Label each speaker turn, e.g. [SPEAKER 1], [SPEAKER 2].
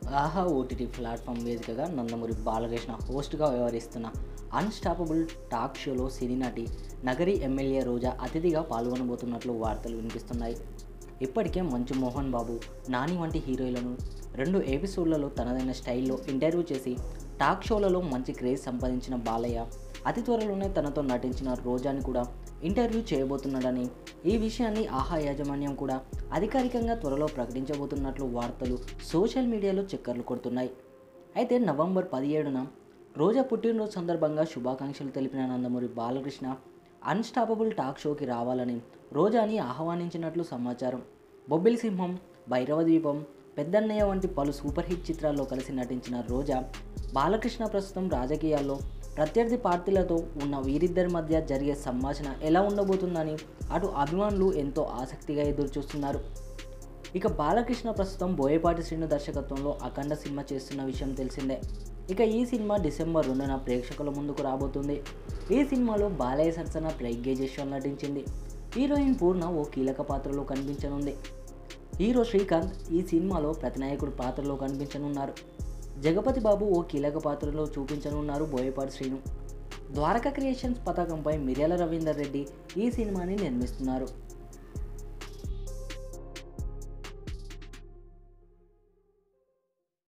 [SPEAKER 1] ఆహా OTT platform వేదికగా నందమూరి బాలకృష్ణ హోస్ట్గా వ్యవహరిస్తున్న అన్స్టాపబుల్ టాక్ షోలో సినీ నటి నగరి ఎమ్మెల్యే రోజా అతిథిగా పాల్గొనబోతున్నట్లు వార్తలు వినిపిస్తున్నాయి ఇప్పటికే మంచు మోహన్ బాబు నాని వంటి హీరోయిలను రెండు ఎపిసోడ్లలో తనదైన స్టైల్లో ఇంటర్వ్యూ చేసి టాక్ షోలలో మంచి క్రేజ్ సంపాదించిన బాలయ్య అతి త్వరలోనే తనతో నటించిన రోజాని కూడా ఇంటర్వ్యూ చేయబోతున్నాడని ఈ విషయాన్ని ఆహా యాజమాన్యం కూడా అధికారికంగా త్వరలో ప్రకటించబోతున్నట్లు వార్తలు సోషల్ మీడియాలో చక్కర్లు కొడుతున్నాయి అయితే నవంబర్ పదిహేడున రోజా పుట్టినరోజు సందర్భంగా శుభాకాంక్షలు తెలిపిన నందమూరి బాలకృష్ణ అన్స్టాపబుల్ టాక్ షోకి రావాలని రోజాని ఆహ్వానించినట్లు సమాచారం బొబ్బిలి సింహం భైరవ ద్వీపం పెద్దన్నయ్య వంటి పలు సూపర్ హిట్ చిత్రాల్లో కలిసి నటించిన రోజా బాలకృష్ణ ప్రస్తుతం రాజకీయాల్లో ప్రత్యర్థి పార్టీలతో ఉన్న వీరిద్దరి మధ్య జరిగే సంభాషణ ఎలా ఉండబోతుందని అటు అభిమానులు ఎంతో ఆసక్తిగా ఎదురుచూస్తున్నారు ఇక బాలకృష్ణ ప్రస్తుతం బోయపాటి శ్రీను దర్శకత్వంలో అఖండ సినిమా చేస్తున్న విషయం తెలిసిందే ఇక ఈ సినిమా డిసెంబర్ రెండున ప్రేక్షకుల ముందుకు రాబోతుంది ఈ సినిమాలో బాలయ్య సరసన ప్రజ్ఞేజేశ్వర్ నటించింది హీరోయిన్ పూర్ణ ఓ కీలక పాత్రలో కనిపించనుంది హీరో శ్రీకాంత్ ఈ సినిమాలో ప్రతినాయకుడు పాత్రలో కనిపించనున్నారు జగపతి బాబు ఓ కీలక పాత్రలో చూపించనున్నారు బోయపాటి శ్రీను ద్వారకా క్రియేషన్స్ పతాకంపై మిర్యాల రవీందర్ రెడ్డి ఈ సినిమాని నిర్మిస్తున్నారు